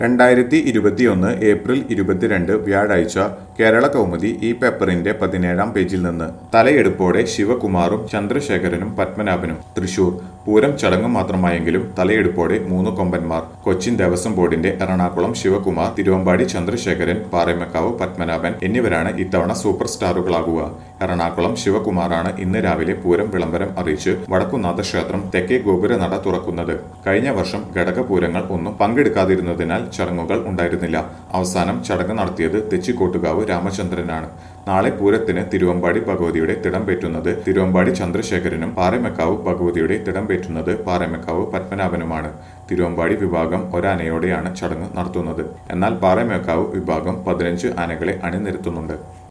രണ്ടായിരത്തി ഇരുപത്തിയൊന്ന് ഏപ്രിൽ ഇരുപത്തിരണ്ട് വ്യാഴാഴ്ച കേരള കൗമുദി ഈ പേപ്പറിന്റെ പതിനേഴാം പേജിൽ നിന്ന് തലയെടുപ്പോടെ ശിവകുമാറും ചന്ദ്രശേഖരനും പത്മനാഭനും തൃശൂർ പൂരം ചടങ്ങ് മാത്രമായെങ്കിലും തലയെടുപ്പോടെ മൂന്ന് കൊമ്പന്മാർ കൊച്ചിൻ ദേവസ്വം ബോർഡിന്റെ എറണാകുളം ശിവകുമാർ തിരുവമ്പാടി ചന്ദ്രശേഖരൻ പാറമേക്കാവ് പത്മനാഭൻ എന്നിവരാണ് ഇത്തവണ സൂപ്പർ സ്റ്റാറുകളാകുക എറണാകുളം ശിവകുമാറാണ് ഇന്ന് രാവിലെ പൂരം വിളംബരം അറിയിച്ച് വടക്കുന്നാഥ ക്ഷേത്രം തെക്കേ ഗോപുര നട തുറക്കുന്നത് കഴിഞ്ഞ വർഷം ഘടകപൂരങ്ങൾ ഒന്നും പങ്കെടുക്കാതിരുന്നതിനാൽ ചടങ്ങുകൾ ഉണ്ടായിരുന്നില്ല അവസാനം ചടങ്ങ് നടത്തിയത് തെച്ചിക്കോട്ടുകാവ് രാമചന്ദ്രനാണ് നാളെ പൂരത്തിന് തിരുവമ്പാടി ഭഗവതിയുടെ തിടം പേറ്റുന്നത് തിരുവമ്പാടി ചന്ദ്രശേഖരനും പാറമേക്കാവ് ഭഗവതിയുടെ തിടം പേറ്റുന്നത് പാറമേക്കാവ് പത്മനാഭനുമാണ് തിരുവമ്പാടി വിഭാഗം ഒരാനയോടെയാണ് ചടങ്ങ് നടത്തുന്നത് എന്നാൽ പാറമേക്കാവ് വിഭാഗം പതിനഞ്ച് ആനകളെ അണിനിരത്തുന്നുണ്ട്